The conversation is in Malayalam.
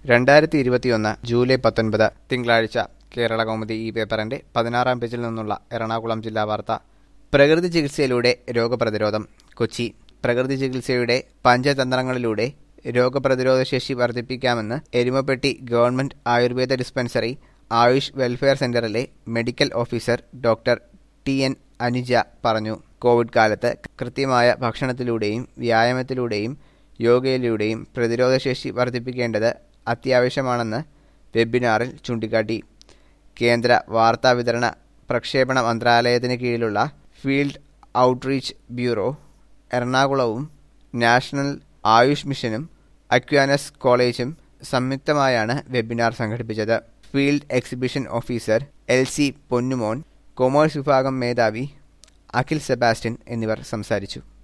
രണ്ടായിരത്തി ഇരുപത്തിയൊന്ന് ജൂലൈ പത്തൊൻപത് തിങ്കളാഴ്ച കേരള കൗമുദി ഈ പേപ്പറിന്റെ പതിനാറാം പേജിൽ നിന്നുള്ള എറണാകുളം ജില്ലാ വാർത്ത പ്രകൃതി ചികിത്സയിലൂടെ രോഗപ്രതിരോധം കൊച്ചി പ്രകൃതി ചികിത്സയുടെ പഞ്ചതന്ത്രങ്ങളിലൂടെ രോഗപ്രതിരോധ ശേഷി വർദ്ധിപ്പിക്കാമെന്ന് Erumapetty government Ayurveda dispensary Ayush welfare സെന്ററിലെ medical officer doctor T N Anuja പറഞ്ഞു കോവിഡ് കാലത്ത് കൃത്യമായ ഭക്ഷണത്തിലൂടെയും വ്യായാമത്തിലൂടെയും യോഗയിലൂടെയും പ്രതിരോധശേഷി വർദ്ധിപ്പിക്കേണ്ടത് അത്യാവശ്യമാണെന്ന് വെബിനാറിൽ ചൂണ്ടിക്കാട്ടി കേന്ദ്ര വാർത്താവിതരണ പ്രക്ഷേപണ മന്ത്രാലയത്തിന് കീഴിലുള്ള ഫീൽഡ് ഔട്ട്റീച്ച് ബ്യൂറോ എറണാകുളവും നാഷണൽ ആയുഷ് മിഷനും അക്വാനസ് കോളേജും സംയുക്തമായാണ് വെബിനാർ സംഘടിപ്പിച്ചത് field exhibition officer L C Ponnumon commerce വിഭാഗം മേധാവി അഖിൽ സെബാസ്റ്റ്യൻ എന്നിവർ സംസാരിച്ചു